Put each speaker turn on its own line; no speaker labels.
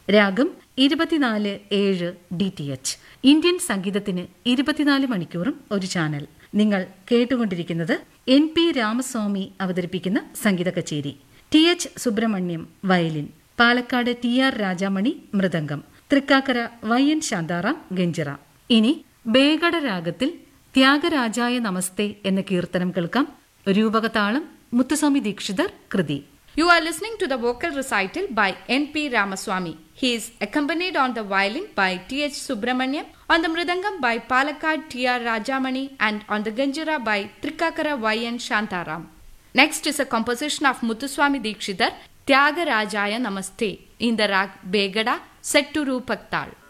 രാഗം ഇരുപത്തിനാല് ഏഴ് ഡി ടി എച്ച് ഇന്ത്യൻ സംഗീതത്തിന് ഇരുപത്തിനാല് മണിക്കൂറും ഒരു ചാനൽ നിങ്ങൾ കേട്ടുകൊണ്ടിരിക്കുന്നത് എൻ പി രാമസ്വാമി അവതരിപ്പിക്കുന്ന സംഗീത കച്ചേരി T H Subrahmanyam violin Palakkad T R Rajamani mridangam Thrikkakara Y N Shantaram ganjira ഇനി ബേഗട രാഗത്തിൽ ത്യാഗരാജായ നമസ്തേ എന്ന കീർത്തനം കേൾക്കാം രൂപകതാളം മുത്തുസ്വാമി ദീക്ഷിതർ കൃതി
You are listening to the vocal recital by N.P. Ramaswamy. He is accompanied on the violin by T.H. Subramaniam, on the mridangam by Palakkad T.R. Rajamani, and on the ganjira by Trikakara Y.N. Shantaram. Next is a composition of Muthuswami Dikshidhar, Tyagaraja Namaste, in the rag Begada, set to Rupak Tal.